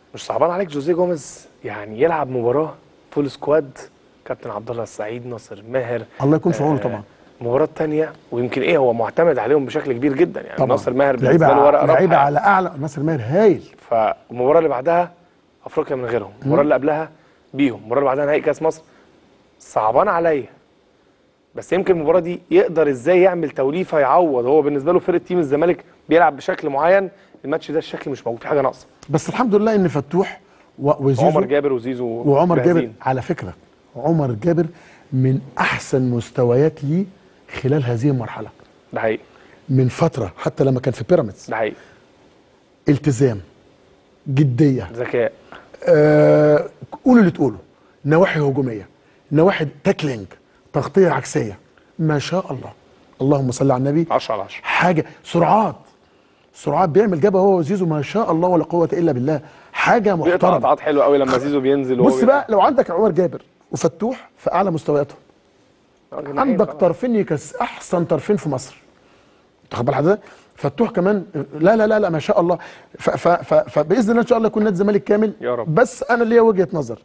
مش صعبان عليك جوزيه جوميز يعني يلعب مباراه فول سكواد كابتن عبد الله السعيد ناصر ماهر الله يكون في عونه طبعا مباراه تانية ويمكن ايه هو معتمد عليهم بشكل كبير جدا يعني طبعا ناصر ماهر لعيبه بالنسبه له ورقه لعيبه رابحه على اعلى ناصر ماهر هايل فالمباراه اللي بعدها افريقيا من غيرهم المباراه اللي قبلها بيهم المباراه اللي بعدها نهائي كاس مصر صعبان عليا بس يمكن المباراه دي يقدر ازاي يعمل توليفه يعوض هو بالنسبه له فرقه تيم الزمالك بيلعب بشكل معين الماتش ده الشكل مش موجود في حاجه ناقصه بس الحمد لله ان فتوح و- وزيزو عمر جابر وزيزو وعمر جابر جاهزين. على فكره عمر جابر من احسن مستويات ليه خلال هذه المرحله ده حقيقي من فتره حتى لما كان في بيراميدز ده حقيقي التزام جديه ذكاء آه قولوا اللي تقولوا نواحي هجوميه نواحي تاكلينج تغطيه عكسيه ما شاء الله اللهم صل على النبي 10 على 10 حاجه سرعات سرعات بيعمل جبهه هو وزيزو ما شاء الله ولا قوه الا بالله حاجه بيقطع محترمه قطعات حلوه قوي لما زيزو بينزل وهو بص بقى لو عندك عمر جابر وفتوح في اعلى مستوياتهم بيبقى- عندك طرفين يكس احسن طرفين في مصر تاخد بال حضرتك فتوح كمان لا لا لا لا ما شاء الله ف ف ف فباذن الله ان شاء الله يكون نادي الزمالك كامل يا رب. بس انا ليا وجهه نظر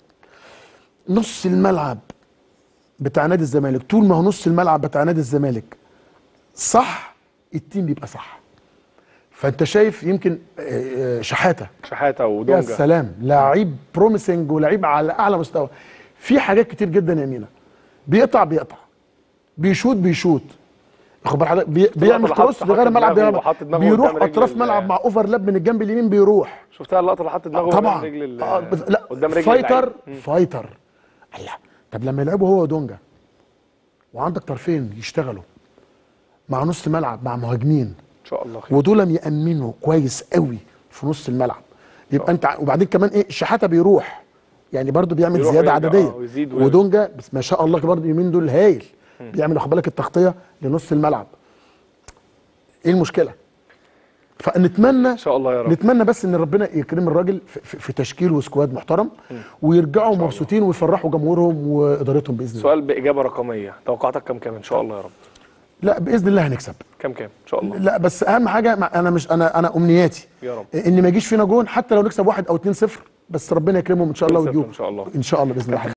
نص الملعب بتاع نادي الزمالك طول ما هو نص الملعب بتاع نادي الزمالك صح التيم بيبقى صح فانت شايف يمكن آه، آه، شحاته شحاته يا ودونجا سلام لعيب بروميسنج ولعيب على اعلى مستوى في حاجات كتير جدا يا مينا بيقطع بيقطع بيشوط بيشوط واخد بال حضرتك بي بيعمل حط- كروس حط لغير الملعب دماغه بيعمل- وحط دماغه بيروح قدام رجل اطراف ال- ملعب مع اوفرلاب من الجنب اليمين بيروح شفتها اللقطه اللي حط دماغه طبعا قدام رجل ال- آه بس- لا قدام رجل فايتر اللعيب. مم. فايتر الله طب لما يلعبوا هو ودونجا وعندك طرفين يشتغلوا مع نص ملعب مع مهاجمين ان شاء الله خير ودول يأمنوا كويس قوي في نص الملعب يبقى انت ع- وبعدين كمان ايه شحاته بيروح يعني برضو بيعمل بيروح زياده ويرجع، عدديه آه، ويزيد ويرجع. ودونجا بس ما شاء الله برضو اليمين دول هايل بيعمل خد بالك التغطيه لنص الملعب ايه المشكله فنتمنى ان شاء الله يا رب نتمنى بس ان ربنا يكرم الراجل في, في, في تشكيل وسكواد محترم ويرجعوا مبسوطين ويفرحوا جمهورهم وادارتهم باذن الله سؤال باجابه رقميه توقعاتك كام كام ان شاء الله يا رب لا باذن الله هنكسب كام كام ان شاء الله لا بس اهم حاجه مع- انا مش انا انا امنياتي يا رب. ان ما يجيش فينا جون حتى لو نكسب واحد او 2 0 بس ربنا يكرمهم ان شاء الله 2-0 ويجيبوا إن شاء الله. ان شاء الله باذن الله